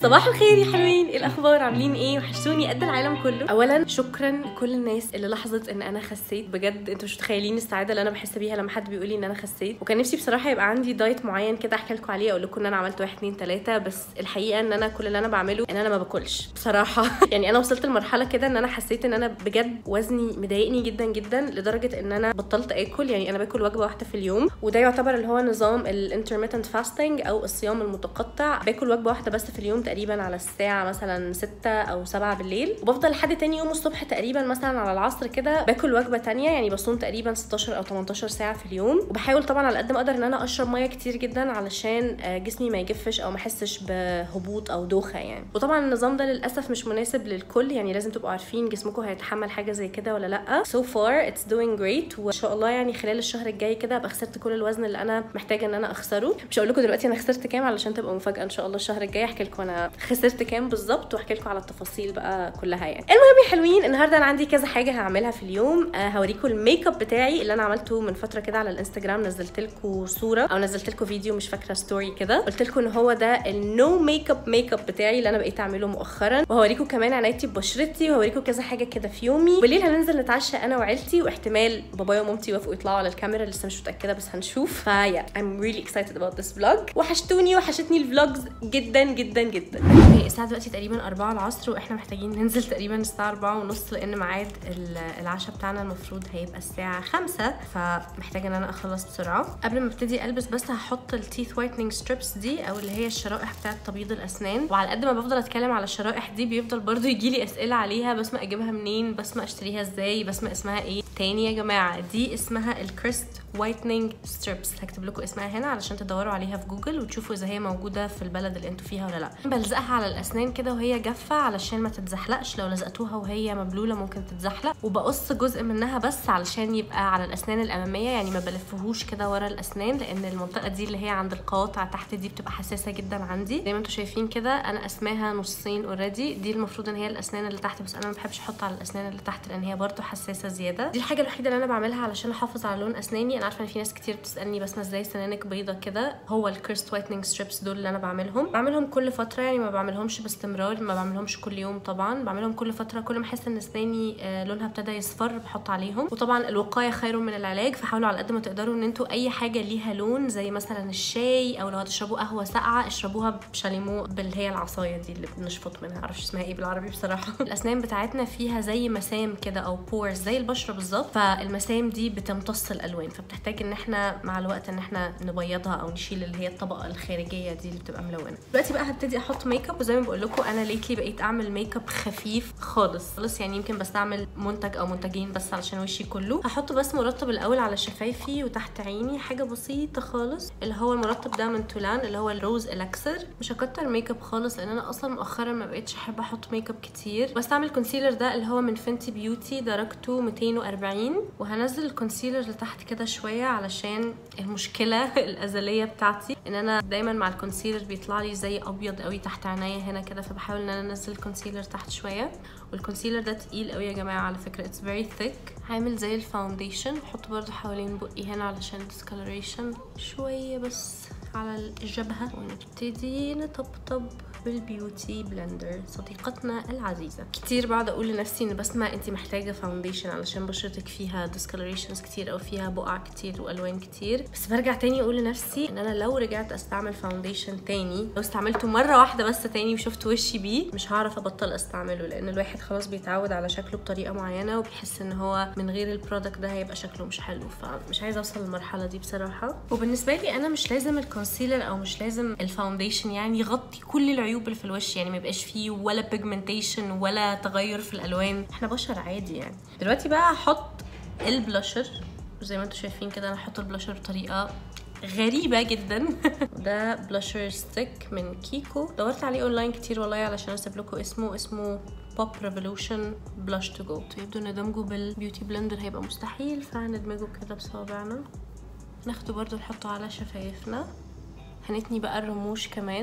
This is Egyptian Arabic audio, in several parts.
صباح الخير يا حلوين ايه الاخبار عاملين ايه وحشتوني قد العالم كله اولا شكرا لكل الناس اللي لاحظت ان انا خسيت بجد انتوا مش متخيلين السعاده اللي انا بحس بيها لما حد بيقول لي ان انا خسيت وكان نفسي بصراحه يبقى عندي دايت معين كده احكي لكم عليه اقول لكم ان انا عملت واحد اتنين تلاته بس الحقيقه ان انا كل اللي انا بعمله ان انا ما باكلش بصراحه يعني انا وصلت لمرحله كده ان انا حسيت ان انا بجد وزني مضايقني جدا جدا لدرجه ان انا بطلت اكل يعني انا باكل وجبه واحده في اليوم وده يعتبر اللي هو نظام الانترميتنت فاستنج او الصيام المتقطع باكل وجبه واحده بس في اليوم تقريبا على الساعه مثلا 6 او 7 بالليل وبفضل لحد تاني يوم الصبح تقريبا مثلا على العصر كده باكل وجبه تانية يعني بصوم تقريبا 16 او 18 ساعه في اليوم وبحاول طبعا على قد ما اقدر ان انا اشرب ميه كتير جدا علشان آه، جسمي ما يجفش او ما احسش بهبوط او دوخه يعني وطبعا النظام ده للاسف مش مناسب للكل يعني لازم تبقوا عارفين جسمكم هيتحمل حاجه زي كده ولا لا so far it's doing great وان شاء الله يعني خلال الشهر الجاي كده ابقى خسرت كل الوزن اللي انا محتاجه ان انا اخسره مش هقول لكم دلوقتي انا خسرت كام علشان تبقى مفاجاه ان شاء الله الشهر الجاي احكي لكم انا خسرت كام بالظبط واحكي لكم على التفاصيل بقى كلها يعني المهم يا حلوين النهارده انا عندي كذا حاجه هعملها في اليوم آه هوريكم الميك اب بتاعي اللي انا عملته من فتره كده على الانستجرام نزلت لكم صوره او نزلت لكم فيديو مش فاكره ستوري كده قلت لكم ان هو ده النو ميك اب ميك اب بتاعي اللي انا بقيت اعمله مؤخرا وهوريكم كمان عنايتي ببشرتي وهوريكم كذا حاجه كده في يومي بالليل هننزل نتعشى انا وعيلتي واحتمال بابايا ومامتي يوافقوا يطلعوا على الكاميرا لسه مش متاكده بس هنشوف فيا I'm really excited about this vlog وحشتوني وحشتني الفلوجز جدا جدا جدا اوكي الساعه دلوقتي تقريبا 4 العصر واحنا محتاجين ننزل تقريبا الساعه 4 ونص لان ميعاد ال- العشاء بتاعنا المفروض هيبقى الساعه 5 فمحتاجه ان انا اخلص بسرعه قبل ما ابتدي البس بس هحط التيث وايتنينج ستريبس دي او اللي هي الشرائح بتاعه تبييض الاسنان وعلى قد ما بفضل اتكلم على الشرائح دي بيفضل برضو يجي لي اسئله عليها بسمع اجيبها منين بسمع اشتريها ازاي بسمع اسمها ايه تاني يا جماعه دي اسمها الكريست وايتنينج ستريبس هكتب لكم اسمها هنا علشان تدوروا عليها في جوجل وتشوفوا اذا هي موجوده في البلد اللي انتوا فيها ولا لا بلزقها على الاسنان كده وهي جافه علشان ما تتزحلقش لو لزقتوها وهي مبلوله ممكن تتزحلق وبقص جزء منها بس علشان يبقى على الاسنان الاماميه يعني ما بلفهوش كده ورا الاسنان لان المنطقه دي اللي هي عند القواطع تحت دي بتبقى حساسه جدا عندي زي ما انتوا شايفين كده انا قسماها نصين اوريدي دي المفروض ان هي الاسنان اللي تحت بس انا ما بحبش احط على الاسنان اللي تحت لان هي برضو حساسه زياده دي الحاجه الوحيده اللي انا بعملها علشان احافظ على لون اسناني انا عارفه ان في ناس كتير بتسالني بس ما ازاي سنانك بيضه كده هو الكيرست وايتنينج ستريبس دول اللي انا بعملهم بعملهم كل فتره يعني ما بعملهمش باستمرار ما بعملهمش كل يوم طبعا بعملهم كل فتره كل ما احس ان اسناني آه، لونها ابتدى يصفر بحط عليهم وطبعا الوقايه خير من العلاج فحاولوا على قد ما تقدروا ان انتوا اي حاجه ليها لون زي مثلا الشاي او لو هتشربوا قهوه ساقعه اشربوها بشاليمو باللي هي العصايه دي اللي بنشفط منها معرفش اسمها ايه بالعربي بصراحه الاسنان بتاعتنا فيها زي مسام كده او بورز زي البشره بالظبط فالمسام دي بتمتص الالوان فبتحتاج ان احنا مع الوقت ان احنا نبيضها او نشيل اللي هي الطبقه الخارجيه دي اللي بتبقى ملونه دلوقتي بقى هبتدي احط ميك اب وزي ما بقول لكم انا ليتلي بقيت اعمل ميك اب خفيف خالص خالص يعني يمكن بستعمل منتج او منتجين بس علشان وشي كله هحط بس مرطب الاول على شفايفي وتحت عيني حاجه بسيطه خالص اللي هو المرطب ده من تولان اللي هو الروز الاكسر مش هكتر ميك اب خالص لان انا اصلا مؤخرا ما بقتش احب احط ميك اب كتير بستعمل كونسيلر ده اللي هو من فينتي بيوتي درجته 240 وهنزل الكونسيلر لتحت كده شويه علشان المشكله الازليه بتاعتي ان انا دايما مع الكونسيلر بيطلع لي زي ابيض قوي تحت عينيا هنا كده فبحاول ان انا انزل الكونسيلر تحت شويه والكونسيلر ده تقيل قوي يا جماعه على فكره اتس فيري ثيك عامل زي الفاونديشن بحط برضو حوالين بقي هنا علشان discoloration شويه بس على الجبهه ونبتدي نطبطب بالبيوتي بلندر صديقتنا العزيزه كتير بقعد اقول لنفسي ان بسمع انت محتاجه فاونديشن علشان بشرتك فيها discolorations كتير او فيها بقع كتير والوان كتير بس برجع تاني اقول لنفسي ان انا لو رجعت استعمل فاونديشن تاني لو استعملته مره واحده بس تاني وشفت وشي بيه مش هعرف ابطل استعمله لان الواحد خلاص بيتعود على شكله بطريقه معينه وبيحس ان هو من غير البرودكت ده هيبقى شكله مش حلو فمش عايزه اوصل للمرحله دي بصراحه وبالنسبه لي انا مش لازم الكونسيلر او مش لازم الفاونديشن يعني يغطي كل العيوب اللي في الوش يعني ما يبقاش فيه ولا بيجمنتيشن ولا تغير في الالوان احنا بشر عادي يعني دلوقتي بقى هحط البلاشر زي ما انتم شايفين كده انا هحط البلاشر بطريقه غريبة جدا ده بلاشر ستيك من كيكو دورت عليه اونلاين كتير والله علشان اسيب لكم اسمه اسمه بوب ريفولوشن بلاش تو جو يبدو ان دمجه بالبيوتي بلندر هيبقى مستحيل فهندمجه كده بصوابعنا ناخده برضو نحطه على شفايفنا هنتني بقى الرموش كمان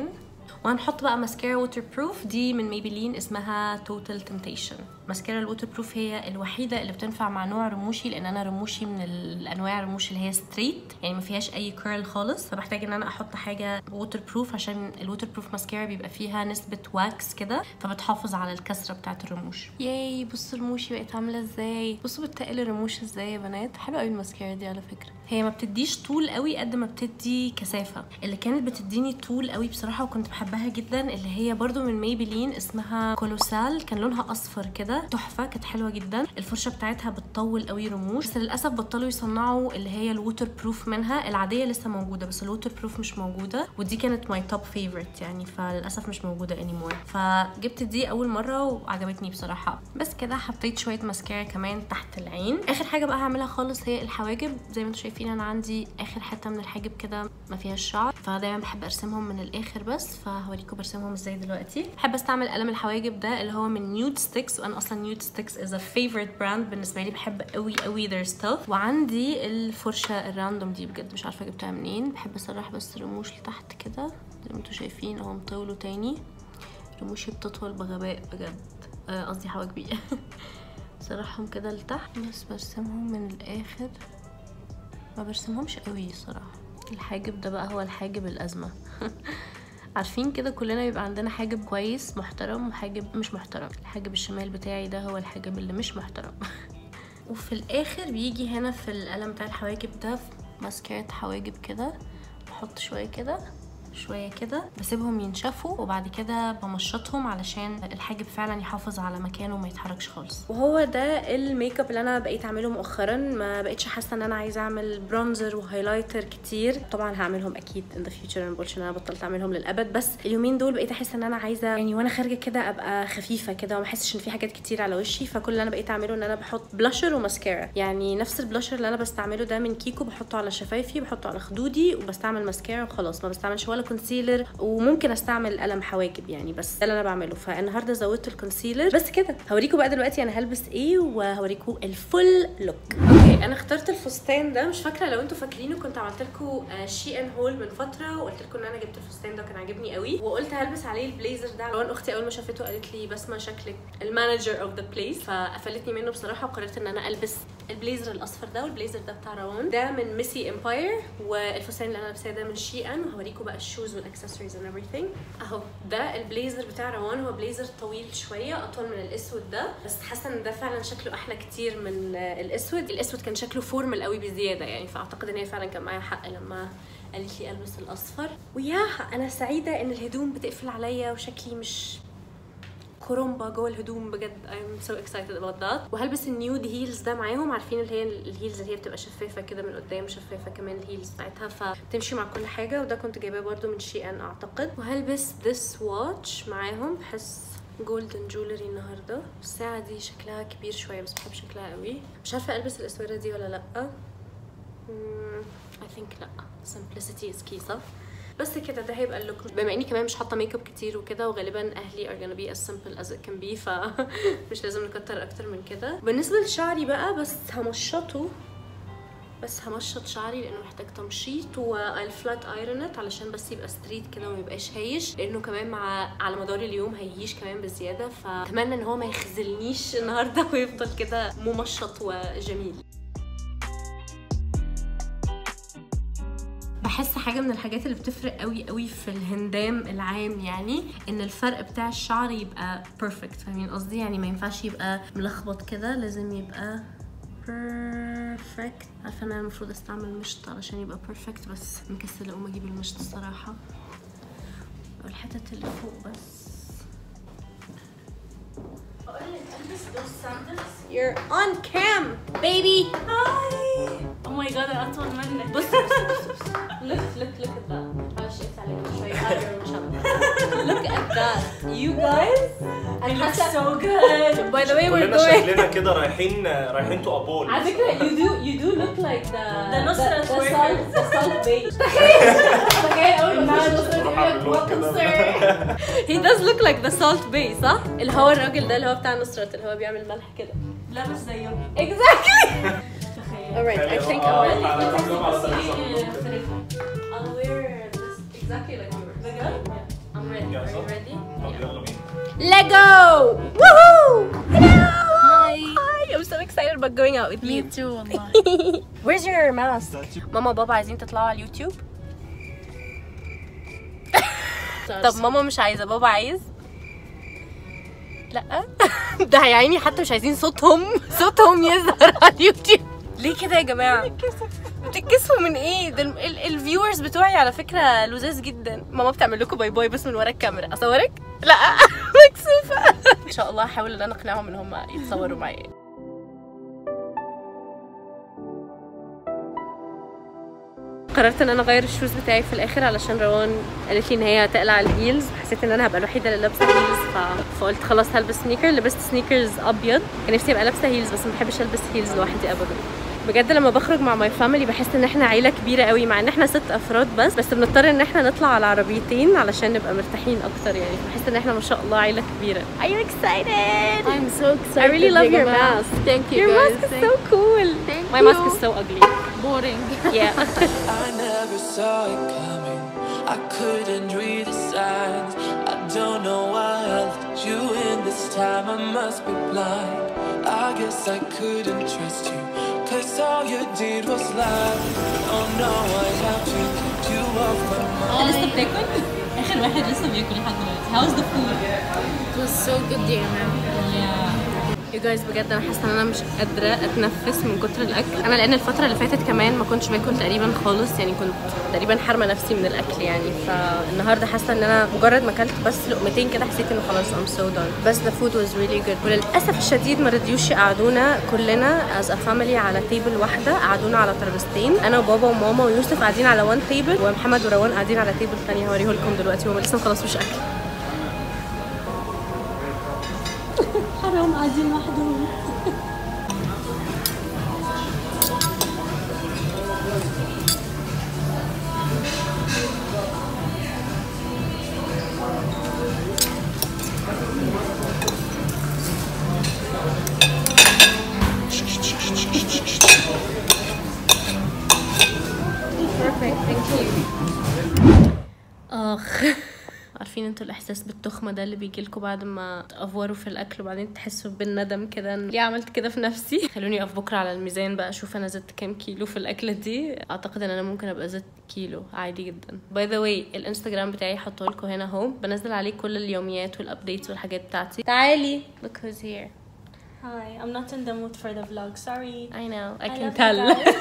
وهنحط بقى ماسكارا ووتر بروف دي من ميبلين اسمها توتال تمتيشن ماسكارا الووتر بروف هي الوحيده اللي بتنفع مع نوع رموشي لان انا رموشي من الانواع الرموش اللي هي ستريت يعني ما فيهاش اي كيرل خالص فبحتاج ان انا احط حاجه ووتر بروف عشان الووتر بروف ماسكارا بيبقى فيها نسبه واكس كده فبتحافظ على الكسره بتاعه الرموش ياي بصوا رموشي بقت عامله ازاي بصوا بتقل الرموش ازاي يا بنات حلوه قوي الماسكارا دي على فكره هي ما بتديش طول قوي قد ما بتدي كثافه اللي كانت بتديني طول قوي بصراحه وكنت بحبها جدا اللي هي برضو من ميبلين اسمها كولوسال كان لونها اصفر كده تحفه كانت حلوه جدا الفرشه بتاعتها بتطول قوي رموش بس للاسف بطلوا يصنعوا اللي هي الووتر بروف منها العاديه لسه موجوده بس الووتر بروف مش موجوده ودي كانت ماي توب فيفورت يعني فللاسف مش موجوده انيمور فجبت دي اول مره وعجبتني بصراحه بس كده حطيت شويه ماسكارا كمان تحت العين اخر حاجه بقى هعملها خالص هي الحواجب زي ما انتم شايفين انا عندي اخر حته من الحاجب كده ما فيهاش شعر فدايما بحب ارسمهم من الاخر بس فهوريكم برسمهم ازاي دلوقتي بحب استعمل قلم الحواجب ده اللي هو من نيود ستيكس وانا اصلا نيود ستيكس از ا فيفورت براند بالنسبه لي بحب قوي قوي their stuff وعندي الفرشه الراندوم دي بجد مش عارفه جبتها منين بحب اسرح بس رموش لتحت كده زي ما انتم شايفين اهو مطولوا تاني رموشي بتطول بغباء بجد قصدي آه حواجبي بسرحهم كده لتحت بس برسمهم من الاخر ما برسمهمش قوي صراحه الحاجب ده بقى هو الحاجب الازمه عارفين كده كلنا يبقى عندنا حاجب كويس محترم وحاجب مش محترم الحاجب الشمال بتاعي ده هو الحاجب اللي مش محترم وفي الاخر بيجي هنا في القلم بتاع الحواجب ده ماسكارة حواجب كده بحط شويه كده شويه كده بسيبهم ينشفوا وبعد كده بمشطهم علشان الحاجب فعلا يحافظ على مكانه وما يتحركش خالص وهو ده الميك اب اللي انا بقيت اعمله مؤخرا ما بقيتش حاسه ان انا عايزه اعمل برونزر وهايلايتر كتير طبعا هعملهم اكيد ان ذا فيوتشر انا بقولش ان انا بطلت اعملهم للابد بس اليومين دول بقيت احس ان انا عايزه يعني وانا خارجه كده ابقى خفيفه كده وما احسش ان في حاجات كتير على وشي فكل اللي انا بقيت اعمله ان انا بحط بلاشر وماسكارا يعني نفس البلاشر اللي انا بستعمله ده من كيكو بحطه على شفايفي بحطه على خدودي وبستعمل ماسكارا وخلاص ما بستعملش ولا كونسيلر وممكن استعمل قلم حواجب يعني بس ده اللي انا بعمله فالنهارده زودت الكونسيلر بس كده هوريكم بقى دلوقتي انا هلبس ايه وهوريكم الفول لوك اوكي انا اخترت الفستان ده مش فاكره لو انتوا فاكرينه كنت عملت لكم شي ان هول من فتره وقلت لكم ان انا جبت الفستان ده كان عاجبني قوي وقلت هلبس عليه البليزر ده روان اختي اول ما شافته قالت لي بسمه شكلك المانجر اوف ذا بليس فقفلتني منه بصراحه وقررت ان انا البس البليزر الاصفر ده والبليزر ده بتاع روان ده من ميسي امباير والفستان اللي انا لابساه ده من شي ان وهوريكم بقى الشوز والاكسسوارز and everything اهو ده البليزر بتاع روان هو بليزر طويل شويه اطول من الاسود ده بس حاسه ان ده فعلا شكله احلى كتير من الاسود الاسود كان شكله فورمال قوي بزياده يعني فاعتقد ان هي فعلا كان معايا حق لما قالت لي البس الاصفر ويا انا سعيده ان الهدوم بتقفل عليا وشكلي مش كرومبا جوه الهدوم بجد I'm so excited about that وهلبس النيود هيلز ده معاهم عارفين اللي هي الهيلز اللي هي بتبقى شفافه كده من قدام شفافه كمان الهيلز بتاعتها فتمشي مع كل حاجه وده كنت جايباه برده من شي ان اعتقد وهلبس this watch معاهم بحس جولدن جولري النهارده الساعه دي شكلها كبير شويه بس بحب شكلها قوي مش عارفه البس الاسوره دي ولا لا I think لا simplicity is key صح بس كده ده هيبقى اللوك بما اني كمان مش حاطه ميك اب كتير وكده وغالبا اهلي are gonna be as simple as it can be فمش لازم نكتر اكتر من كده بالنسبه لشعري بقى بس همشطه بس همشط شعري لانه محتاج تمشيط والفلات ايرونت علشان بس يبقى ستريت كده وما يبقاش هايش لانه كمان مع على مدار اليوم هيهيش كمان بزياده فاتمنى ان هو ما يخذلنيش النهارده ويفضل كده ممشط وجميل بحس حاجه من الحاجات اللي بتفرق قوي قوي في الهندام العام يعني ان الفرق بتاع الشعر يبقى بيرفكت فاهمين قصدي يعني ما ينفعش يبقى ملخبط كده لازم يبقى بيرفكت عارفه انا المفروض استعمل مشط علشان يبقى بيرفكت بس مكسله اقوم اجيب المشط الصراحه والحتت اللي فوق بس You're on cam, baby. Hi. Oh my god انا اطول منك. بص بص بص بص. Look look look at that. معلش اقفل عليك شوية هاجر مش Look at that. You guys. I look so good. By the way we're كلنا going. شكلنا كده رايحين رايحين تو ابول على فكرة you do you do look like the The Nusrat the, the workers. salt the salt bay. تخيل أول ما تشوف نصرت يقول لك welcome sir. He does look like the salt bay صح؟ اللي هو الراجل ده اللي هو بتاع نصرت اللي هو بيعمل ملح كده. لابس زيهم. Exactly. تخيل. Alright, I خلي- think آه، I'm ready. على رقم على درجة I'll wear this exactly like yours. بجد؟ I'm ready? Yeah, Are you so- ready? طب يلا بينا Lego! Woohoo! Hi! Hi! I'm so excited about going out with you. too والله Where's your mask? ماما وبابا عايزين تطلعوا على اليوتيوب؟ طب ماما مش عايزة بابا عايز؟ لا ده يا عيني حتى مش عايزين صوتهم صوتهم يظهر على اليوتيوب ليه كده يا جماعة؟ بتتكسفوا من ايه؟ ده الفيورز بتوعي على فكرة لذاذ جدا ماما بتعمل لكم باي باي بس من ورا الكاميرا اصورك؟ لا مكسوفة ان شاء الله هحاول ان انا اقنعهم ان هم يتصوروا معايا قررت ان انا اغير الشوز بتاعي في الاخر علشان روان قالت لي ان هي هتقلع الهيلز حسيت ان انا هبقى الوحيده اللي لابسه هيلز ف... فقلت خلاص هلبس سنيكر لبست سنيكرز ابيض كان نفسي ابقى لابسه هيلز بس ما بحبش البس هيلز لوحدي ابدا بجد لما بخرج مع ماي فاميلي بحس ان احنا عيله كبيره قوي مع ان احنا ست افراد بس بس بنضطر ان احنا نطلع على عربيتين علشان نبقى مرتاحين اكتر يعني بحس ان احنا ما شاء الله عيله كبيره Are you excited? I'm so excited I really love يا your جماعة. mask. Thank you Your guys mask is Thank- so cool. Thank My mask you. is so ugly. boring Yeah. I never saw it coming. I couldn't read the signs. I don't know why I let you in this time. I must be blind. I guess I couldn't trust you. Cause all you did was lie. Oh no, I have to get you off my mind. لسه بتاكل؟ اخر واحد لسه بياكل لحد دلوقتي. How's the food? It was so good dear man يو جايز بجد انا حاسه ان انا مش قادره اتنفس من كتر الاكل انا لان الفتره اللي فاتت كمان ما كنتش باكل تقريبا خالص يعني كنت تقريبا حارمه نفسي من الاكل يعني فالنهارده حاسه ان انا مجرد ما اكلت بس لقمتين كده حسيت انه خلاص ام سو دون بس the food was really good وللاسف الشديد ما رضيوش يقعدونا كلنا as a family على تيبل واحده قعدونا على ترابيزتين انا وبابا وماما ويوسف قاعدين على وان تيبل ومحمد وروان قاعدين على تيبل ثانيه هوريه لكم دلوقتي هما لسه ما خلصوش اكل حرام قاعدين لوحدهم اخ عارفين انتوا الاحساس بالتخمه ده اللي بيجي لكم بعد ما تافوروا في الاكل وبعدين تحسوا بالندم كده إن ليه عملت كده في نفسي خلوني اقف بكره على الميزان بقى اشوف انا زدت كام كيلو في الاكله دي اعتقد ان انا ممكن ابقى زدت كيلو عادي جدا باي ذا واي الانستجرام بتاعي حاطه لكم هنا اهو بنزل عليه كل اليوميات والابديتس والحاجات بتاعتي تعالي look who's here Hi I'm not in the mood for the vlog sorry I know I I can love you tell guys.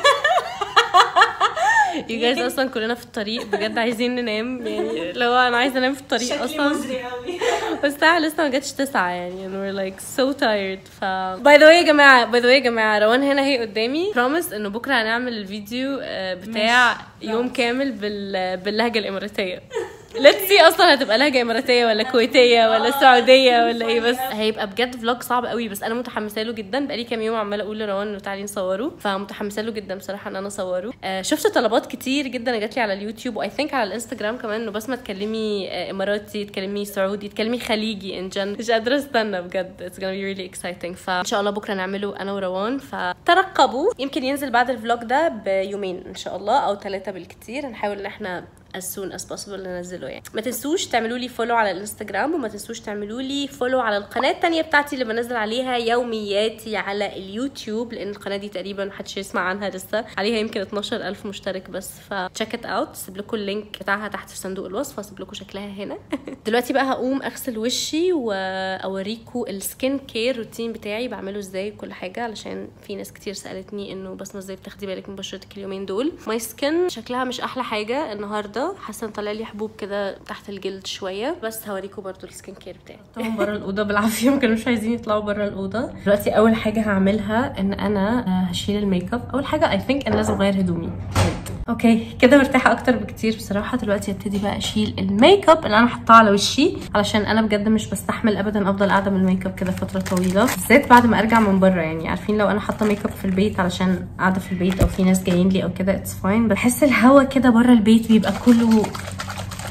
you guys اصلا كلنا في الطريق بجد عايزين ننام يعني لو انا عايزه انام في الطريق شكلي اصلا مزري قوي بس الساعة لسه ما جاتش تسعة يعني and we're like so tired ف باي ذا واي يا جماعة باي ذا واي يا جماعة روان هنا هي قدامي promise انه بكرة هنعمل الفيديو آه، بتاع يوم كامل بال... باللهجة الإماراتية let's see اصلا هتبقى لهجه اماراتيه ولا كويتيه ولا سعوديه ولا ايه بس هيبقى بجد فلوج صعب قوي بس انا متحمسه له جدا بقالي كام يوم عماله اقول لروان انه تعالي نصوره فمتحمسه له جدا بصراحه ان انا اصوره آه شفت طلبات كتير جدا جات لي على اليوتيوب واي ثينك على الانستجرام كمان انه بس ما تكلمي آه اماراتي تكلمي سعودي تكلمي خليجي ان جن مش قادره استنى بجد it's gonna be really exciting فان شاء الله بكره نعمله انا وروان فترقبوا يمكن ينزل بعد الفلوج ده بيومين ان شاء الله او ثلاثه بالكتير هنحاول ان احنا as soon as possible ننزله يعني ما تنسوش تعملوا لي فولو على الانستجرام وما تنسوش تعملوا لي فولو على القناه التانية بتاعتي اللي بنزل عليها يومياتي على اليوتيوب لان القناه دي تقريبا محدش يسمع عنها لسه عليها يمكن 12000 مشترك بس فتشيك ات اوت سيب لكم اللينك بتاعها تحت في صندوق الوصف هسيب لكم شكلها هنا دلوقتي بقى هقوم اغسل وشي واوريكم السكين كير روتين بتاعي بعمله ازاي كل حاجه علشان في ناس كتير سالتني انه بس ازاي بتاخدي بالك من بشرتك اليومين دول ماي سكين شكلها مش احلى حاجه النهارده حاسه ان طالع لي حبوب كده تحت الجلد شويه بس هوريكم برضو السكين كير بتاعي طبعا بره الاوضه بالعافيه ما كانوش عايزين يطلعوا بره الاوضه دلوقتي اول حاجه هعملها ان انا هشيل الميك اب اول حاجه اي ثينك ان لازم اغير هدومي اوكي كده مرتاحه اكتر بكتير بصراحه دلوقتي ابتدي بقى اشيل الميك اب اللي انا حاطاه على وشي علشان انا بجد مش بستحمل ابدا افضل قاعده بالميك اب كده فتره طويله بالذات بعد ما ارجع من بره يعني عارفين لو انا حاطه ميك اب في البيت علشان قاعده في البيت او في ناس جايين لي او كده اتس فاين بحس الهوا كده بره البيت بيبقى كله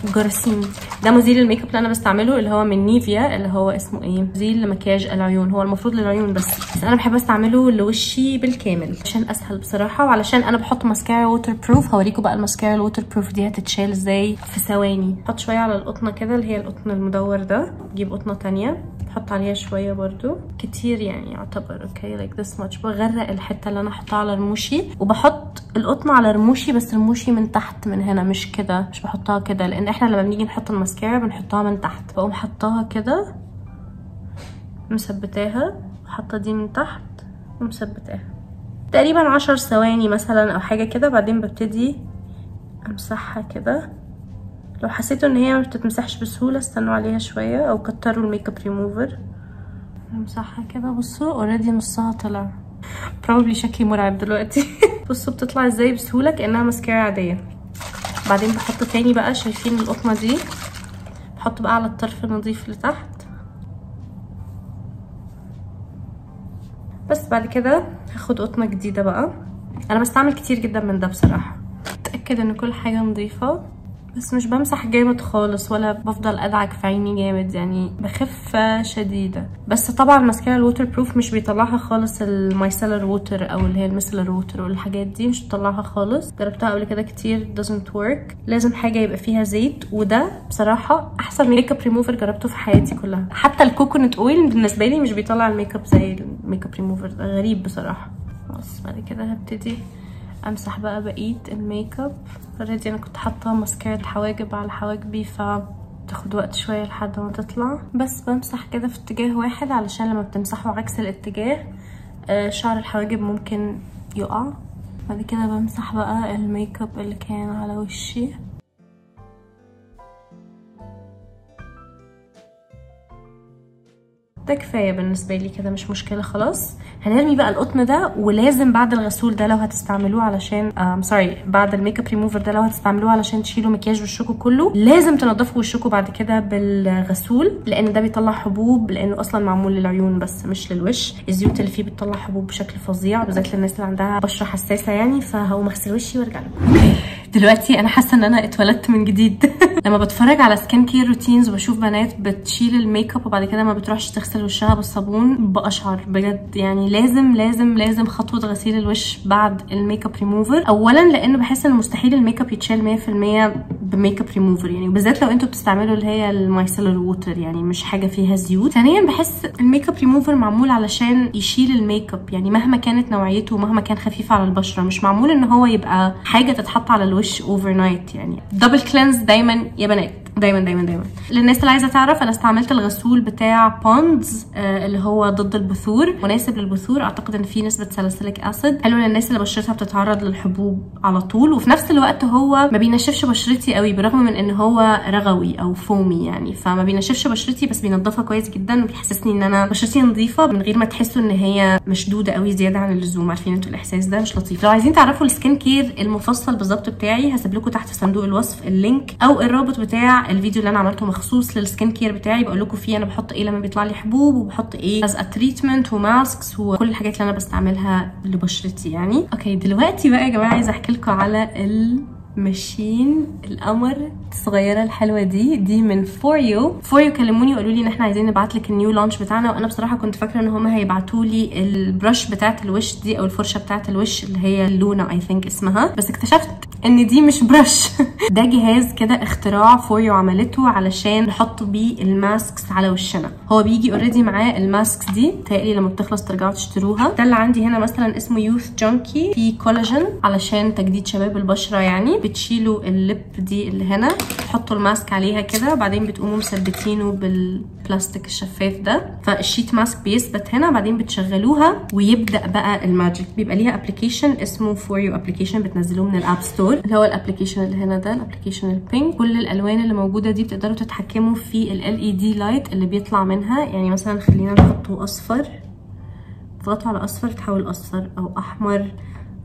جراثيم ده مزيل الميك اب اللي انا بستعمله اللي هو من نيفيا اللي هو اسمه ايه مزيل لمكياج العيون هو المفروض للعيون بس بس انا بحب استعمله لوشي بالكامل عشان اسهل بصراحه وعلشان انا بحط ماسكارا ووتر بروف هوريكم بقى الماسكارا الووتر بروف دي هتتشال ازاي في ثواني بحط شويه على القطنه كده اللي هي القطن المدور ده جيب قطنه تانية بحط عليها شويه برضو كتير يعني يعتبر اوكي لايك ذس ماتش بغرق الحته اللي انا احطها على رموشي وبحط القطن على رموشي بس رموشي من تحت من هنا مش كده مش بحطها كده لان احنا لما بنيجي نحط الماسكارا بنحطها من تحت بقوم حطاها كده مثبتاها حاطه دي من تحت ومثبتاها تقريبا عشر ثواني مثلا او حاجه كده بعدين ببتدي امسحها كده لو حسيتوا ان هي ما بتتمسحش بسهوله استنوا عليها شويه او كتروا الميك اب ريموفر امسحها كده بصوا اوريدي نصها طلع probably شكلي مرعب دلوقتي بصوا بتطلع ازاي بسهوله كانها ماسكارا عاديه بعدين بحط تاني بقى شايفين القطنه دي بحط بقى على الطرف النظيف اللي تحت بس بعد كده هاخد قطنه جديده بقى انا بستعمل كتير جدا من ده بصراحه اتاكد ان كل حاجه نظيفه بس مش بمسح جامد خالص ولا بفضل ادعك في عيني جامد يعني بخفة شديدة بس طبعا ماسكارا الووتر بروف مش بيطلعها خالص المايسلر ووتر او اللي هي الميسلر ووتر والحاجات دي مش بتطلعها خالص جربتها قبل كده كتير doesn't work لازم حاجة يبقى فيها زيت وده بصراحة احسن ميك اب ريموفر جربته في حياتي كلها حتى الكوكونات اويل بالنسبة لي مش بيطلع الميك اب زي الميك اب ريموفر ده غريب بصراحة بس بعد كده هبتدي امسح بقى بقيه الميك اب اوريدي انا كنت حاطه ماسكارا حواجب على حواجبي ف تاخد وقت شويه لحد ما تطلع بس بمسح كده في اتجاه واحد علشان لما بتمسحوا عكس الاتجاه آه شعر الحواجب ممكن يقع بعد كده بمسح بقى الميك اب اللي كان على وشي ده كفايه بالنسبه لي كده مش مشكله خلاص هنرمي بقى القطن ده ولازم بعد الغسول ده لو هتستعملوه علشان ام سوري بعد الميك اب ريموفر ده لو هتستعملوه علشان تشيلوا مكياج وشكم كله لازم تنضفوا وشكم بعد كده بالغسول لان ده بيطلع حبوب لانه اصلا معمول للعيون بس مش للوش الزيوت اللي فيه بتطلع حبوب بشكل فظيع بالذات للناس اللي عندها بشره حساسه يعني فهقوم اغسل وشي وارجع لكم دلوقتي انا حاسه ان انا اتولدت من جديد لما بتفرج على سكين كير روتينز وبشوف بنات بتشيل الميك اب وبعد كده ما بتروحش تغسل وشها بالصابون بقشعر بجد يعني لازم لازم لازم خطوه غسيل الوش بعد الميك اب ريموفر اولا لانه بحس ان مستحيل الميك اب يتشال 100% بميك اب ريموفر يعني بالذات لو انتوا بتستعملوا اللي هي المايسلر ووتر يعني مش حاجه فيها زيوت ثانيا بحس الميك اب ريموفر معمول علشان يشيل الميك اب يعني مهما كانت نوعيته ومهما كان خفيف على البشره مش معمول ان هو يبقى حاجه تتحط على الوش اوفر نايت يعني دبل كلينز دايما يا بنات دايما دايما دايما للناس اللي عايزه تعرف انا استعملت الغسول بتاع بوندز آه اللي هو ضد البثور مناسب للبثور اعتقد ان فيه نسبه ساليسيليك اسيد حلو للناس اللي بشرتها بتتعرض للحبوب على طول وفي نفس الوقت هو ما بينشفش بشرتي قوي برغم من ان هو رغوي او فومي يعني فما بينشفش بشرتي بس بينضفها كويس جدا وبيحسسني ان انا بشرتي نظيفه من غير ما تحسوا ان هي مشدوده قوي زياده عن اللزوم عارفين انتوا الاحساس ده مش لطيف لو عايزين تعرفوا السكين كير المفصل بالظبط بتاعي هسيب لكم تحت صندوق الوصف اللينك او الرابط بتاع الفيديو اللي انا عملته مخصوص للسكين كير بتاعي بقول لكم فيه انا بحط ايه لما بيطلع لي حبوب وبحط ايه از تريتمنت وماسكس وكل الحاجات اللي انا بستعملها لبشرتي يعني اوكي دلوقتي بقى يا جماعه عايزه احكي لكم على الماشين القمر الصغيره الحلوه دي دي من فور يو فور يو كلموني وقالوا لي ان احنا عايزين نبعت لك النيو لانش بتاعنا وانا بصراحه كنت فاكره ان هم هيبعتوا لي البرش بتاعه الوش دي او الفرشه بتاعه الوش اللي هي لونا اي ثينك اسمها بس اكتشفت ان دي مش برش ده جهاز كده اختراع فوريو عملته علشان نحط بيه الماسكس على وشنا هو بيجي اوريدي معاه الماسكس دي تقلي لما بتخلص ترجعوا تشتروها ده اللي عندي هنا مثلا اسمه يوث جانكي في كولاجين علشان تجديد شباب البشره يعني بتشيلوا اللب دي اللي هنا تحطوا الماسك عليها كده وبعدين بتقوموا مثبتينه بالبلاستيك الشفاف ده فالشيت ماسك بيثبت هنا بعدين بتشغلوها ويبدا بقى الماجيك بيبقى ليها ابلكيشن اسمه فوريو ابلكيشن بتنزلوه من الاب ستور اللي هو الابلكيشن اللي هنا ده الابلكيشن البينك كل الالوان اللي موجوده دي بتقدروا تتحكموا في ال اي دي لايت اللي بيطلع منها يعني مثلا خلينا نحطه اصفر تضغطوا على اصفر تحول اصفر او احمر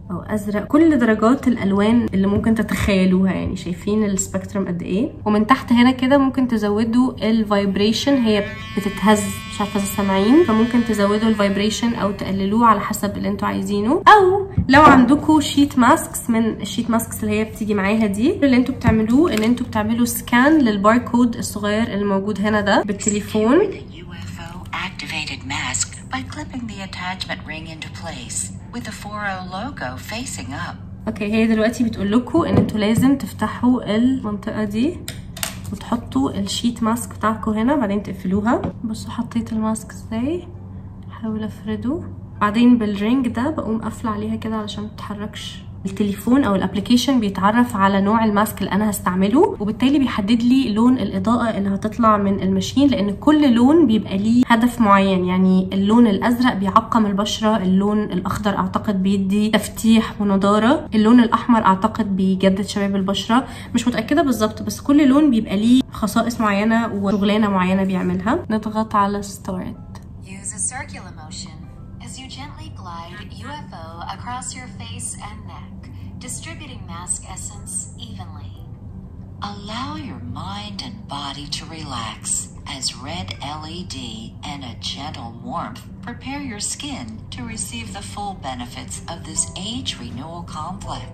او ازرق كل درجات الالوان اللي ممكن تتخيلوها يعني شايفين السبيكترم قد ايه ومن تحت هنا كده ممكن تزودوا الفايبريشن هي بتتهز مش عارفه اذا سامعين فممكن تزودوا الفايبريشن او تقللوه على حسب اللي انتوا عايزينه او لو عندكم شيت ماسكس من الشيت ماسكس اللي هي بتيجي معاها دي اللي انتوا بتعملوه ان انتوا بتعملوا سكان للباركود الصغير اللي موجود هنا ده بالتليفون the UFO activated mask by clipping the attachment ring into place with the 4O logo facing up. اوكي هي دلوقتي بتقول لكم ان انتوا لازم تفتحوا المنطقه دي وتحطوا الشيت ماسك بتاعكم هنا بعدين تقفلوها بصوا حطيت الماسك ازاي حاول افرده بعدين بالرينج ده بقوم قافله عليها كده علشان ما تتحركش التليفون او الابلكيشن بيتعرف على نوع الماسك اللي انا هستعمله وبالتالي بيحدد لي لون الاضاءه اللي هتطلع من الماشين لان كل لون بيبقى ليه هدف معين يعني اللون الازرق بيعقم البشره اللون الاخضر اعتقد بيدي تفتيح ونضاره اللون الاحمر اعتقد بيجدد شباب البشره مش متاكده بالظبط بس كل لون بيبقى ليه خصائص معينه وشغلانه معينه بيعملها نضغط على ستارت Use a circular motion as you gently glide UFO across your face and neck, distributing mask essence evenly. Allow your mind and body to relax as red LED and a gentle warmth prepare your skin to receive the full benefits of this age renewal complex.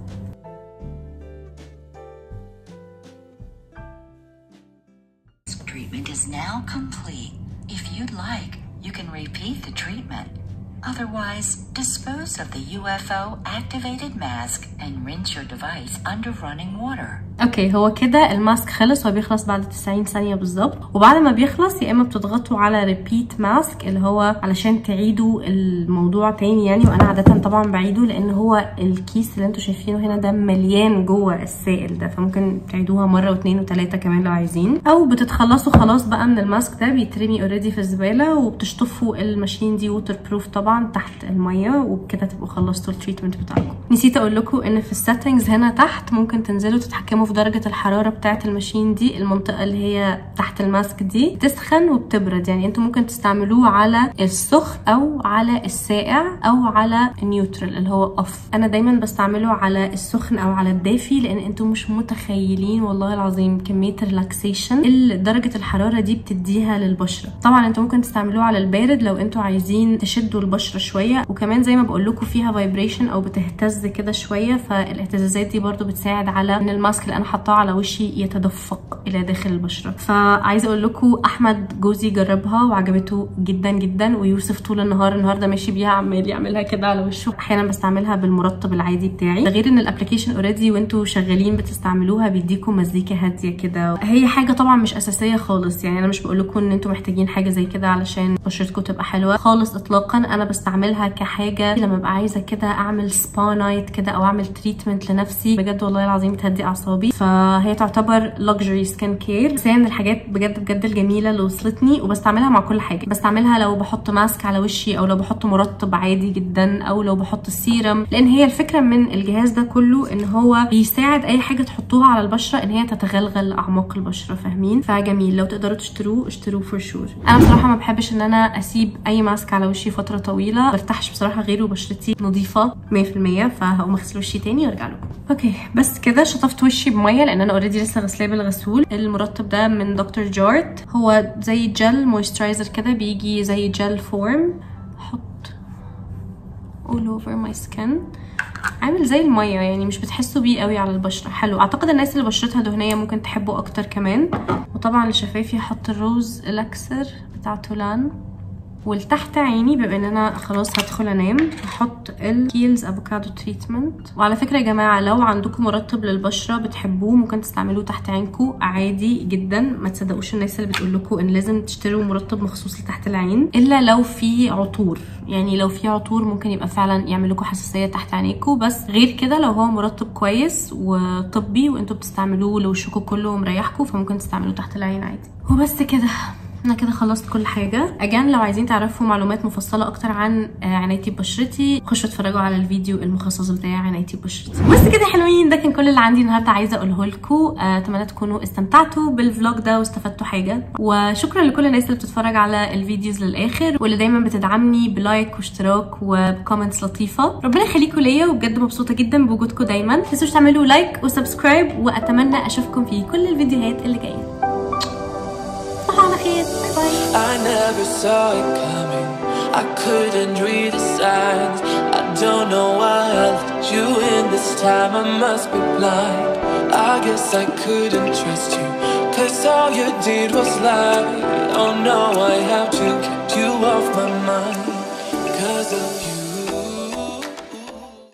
Treatment is now complete. If you'd like, you can repeat the treatment. Otherwise, dispose of the UFO activated mask and rinse your device under running water. اوكي هو كده الماسك خلص هو بيخلص بعد 90 ثانيه بالظبط وبعد ما بيخلص يا اما بتضغطوا على ريبيت ماسك اللي هو علشان تعيدوا الموضوع تاني يعني وانا عاده طبعا بعيده لان هو الكيس اللي انتوا شايفينه هنا ده مليان جوه السائل ده فممكن تعيدوها مره واثنين وثلاثه كمان لو عايزين او بتتخلصوا خلاص بقى من الماسك ده بيترمي اوريدي في الزباله وبتشطفوا الماشين دي ووتر بروف طبعا تحت الميه وبكده تبقوا خلصتوا التريتمنت بتاعكم نسيت اقول لكم ان في السيتنجز هنا تحت ممكن تنزلوا تتحكموا في درجه الحراره بتاعه الماشين دي المنطقه اللي هي تحت الماسك دي تسخن وبتبرد يعني انتوا ممكن تستعملوه على السخن او على الساقع او على النيوترال اللي هو اوف انا دايما بستعمله على السخن او على الدافي لان انتوا مش متخيلين والله العظيم كميه ريلاكسيشن اللي درجه الحراره دي بتديها للبشره طبعا انتوا ممكن تستعملوه على البارد لو انتوا عايزين تشدوا البشره شويه وكمان زي ما بقول لكم فيها فايبريشن او بتهتز كده شويه فالاهتزازات دي برضو بتساعد على ان الماسك اللي انا حطاه على وشي يتدفق الى داخل البشره فعايزه اقول لكم احمد جوزي جربها وعجبته جدا جدا ويوسف طول النهار النهارده ماشي بيها عمال يعملها كده على وشه احيانا بستعملها بالمرطب العادي بتاعي ده غير ان الابلكيشن اوريدي وانتوا شغالين بتستعملوها بيديكم مزيكا هاديه كده هي حاجه طبعا مش اساسيه خالص يعني انا مش بقول لكم ان انتوا محتاجين حاجه زي كده علشان بشرتكم تبقى حلوه خالص اطلاقا انا بستعملها كحاجه لما ابقى عايزه كده اعمل سبا نايت كده او اعمل تريتمنت لنفسي بجد والله العظيم تهدي اعصابي فهي تعتبر لكجري سكين كير بس هي من الحاجات بجد بجد الجميله اللي وصلتني وبستعملها مع كل حاجه بستعملها لو بحط ماسك على وشي او لو بحط مرطب عادي جدا او لو بحط السيرم لان هي الفكره من الجهاز ده كله ان هو بيساعد اي حاجه تحطوها على البشره ان هي تتغلغل اعماق البشره فاهمين فجميل لو تقدروا تشتروه اشتروه فور شور انا بصراحه ما بحبش ان انا اسيب اي ماسك على وشي فتره طويله برتاحش بصراحه غير وبشرتي نظيفه 100% فهقوم اغسل وشي تاني وارجع لكم اوكي بس كده شطفت وشي بميه لان انا اوريدي لسه غسلاه بالغسول المرطب ده من دكتور جارد هو زي جل مويسترايزر كده بيجي زي جل فورم احط all over my skin عامل زي الميه يعني مش بتحسوا بيه قوي على البشره حلو اعتقد الناس اللي بشرتها دهنيه ممكن تحبه اكتر كمان وطبعا لشفايفي هحط الروز الاكسر بتاع تولان والتحت عيني بما ان انا خلاص هدخل انام هحط الكيلز افوكادو تريتمنت وعلى فكره يا جماعه لو عندكم مرطب للبشره بتحبوه ممكن تستعملوه تحت عينكم عادي جدا ما تصدقوش الناس اللي بتقول لكم ان لازم تشتروا مرطب مخصوص لتحت العين الا لو في عطور يعني لو في عطور ممكن يبقى فعلا يعمل لكم حساسيه تحت عينيكم بس غير كده لو هو مرطب كويس وطبي وانتوا بتستعملوه لوشكم كله ومريحكم فممكن تستعملوه تحت العين عادي وبس كده انا كده خلصت كل حاجه اجان لو عايزين تعرفوا معلومات مفصله اكتر عن آه، عنايتي ببشرتي خشوا اتفرجوا على الفيديو المخصص بتاع عنايتي ببشرتي بس كده يا حلوين ده كان كل اللي عندي النهارده عايزه اقوله لكم اتمنى تكونوا استمتعتوا بالفلوج ده واستفدتوا حاجه وشكرا لكل الناس اللي بتتفرج على الفيديوز للاخر واللي دايما بتدعمني بلايك واشتراك وبكومنتس لطيفه ربنا يخليكم ليا وبجد مبسوطه جدا بوجودكم دايما ما تنسوش تعملوا لايك وسبسكرايب واتمنى اشوفكم في كل الفيديوهات اللي جايه تصبحوا على خير باي باي I never saw it coming. I couldn't read the signs. I don't know why I let you in this time. I must be blind. I guess I couldn't trust you. Cause all you did was lie. Oh no, I have to keep you off my mind. Cause of